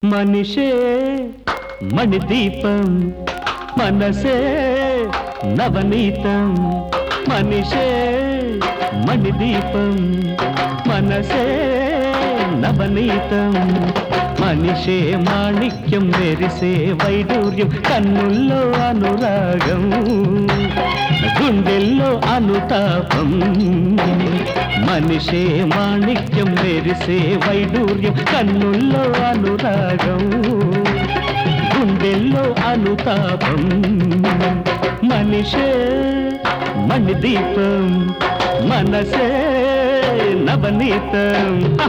మనిషే మణిదీపం మనసే నవనీతం మనిషే మణిదీపం మనసే నవనీతం మనిషే మాణిక్యం మెరిసే వైడూర్యం కన్నుల్లో అనురాగం గుండెల్లో అనుతాపం మనిషే మాణిక్యం మెరిసే వైడూర్యం కన్నుల్లో అనురాగం గుండెల్లో అనుతాపం మనిషే మణిదీపం మనసే నవనీతం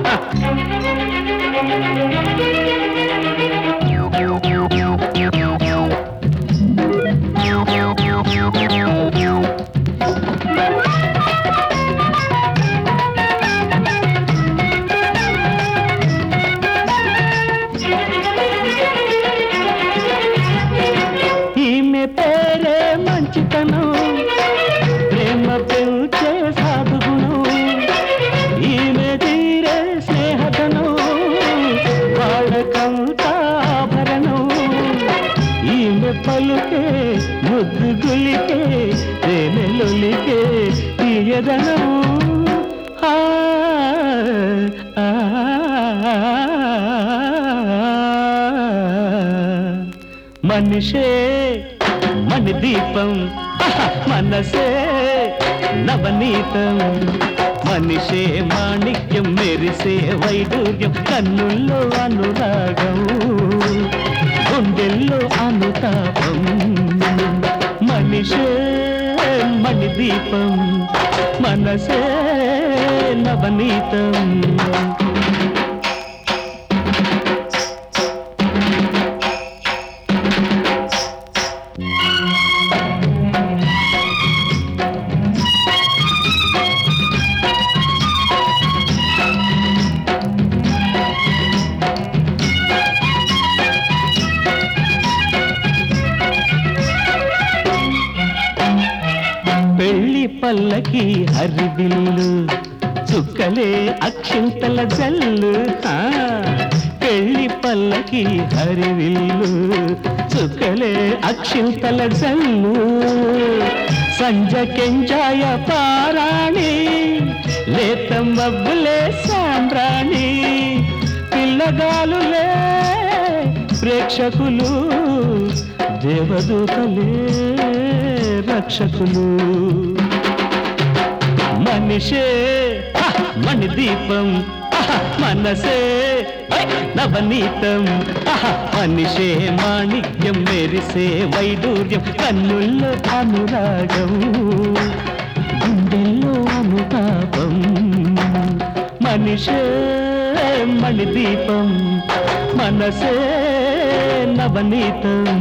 ఈమె పేరే మంచితనం ప్రేమ పెంచే సాధుగుణం ఈమె తీరే స్నేహతనం వాడకంతాభరణం ఈమె పలుకే ముద్దు గులికే తేనెలొలికే తీయదనం ఆ, ఆ, మనిషే మణిదీపం మనసే నవనీతం మనిషే మాణిక్యం మెరిసే వైడూర్యం కన్నుల్లో అనురాగం గుండెల్లో అనుతాపం మనిషే మణిదీపం మనసే నవనీతం పెళ్లి పల్లకి హరిబిల్లు చుక్కలే అక్షింతల జల్లు ఆ, పెళ్లి పల్లకి హరివిల్లు చుక్కలే అక్షింతల జల్లు సంజ కెంజాయ పారాణి లేతం బబ్బులే సాంబ్రాణి పిల్లగాలులే ప్రేక్షకులు దేవదూతలే రక్షకులు మనిషే హ, మణిదీపం అహ, మనసే ఐ, నవనీతం అహ, మనిషే మాణిక్యం మెరిసే వైడూర్యం కన్నుల్లో అనురాగం గుండెల్లో అనుతాపం మనిషే మణిదీపం మనసే నవనీతం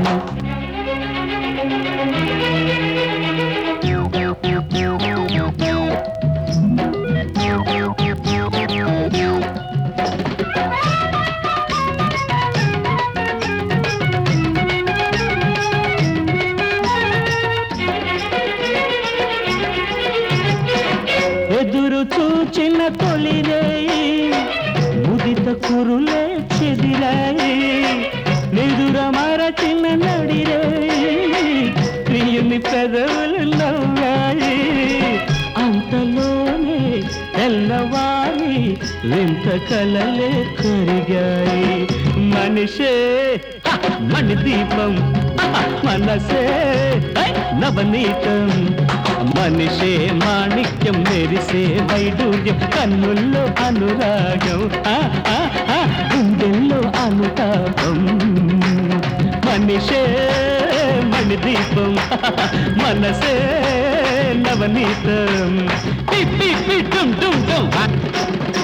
ఎదురు చూచిన తొలిరేయి ముదిత కురులే చెదిరాయి నిదుర మరచిన నడిరేయి ప్రియుని పెదవులు నవ్వాయి అంతలోనే తెల్లవారి వింత కలలే కరిగాయి మనిషే హ, మణిదీపం అహ, మనసే ఐ, నవనీతం మనిషే మాణిక్యం మెరిసే వైడూర్యం కన్నుల్లో అనురాగం ఆ, ఆ, ఆ, గుండెల్లో అనుతాపం మనిషే మణిదీపం మనసే నవనీతం పి, పి, పి, డుమ్, డుమ్, డుమ్.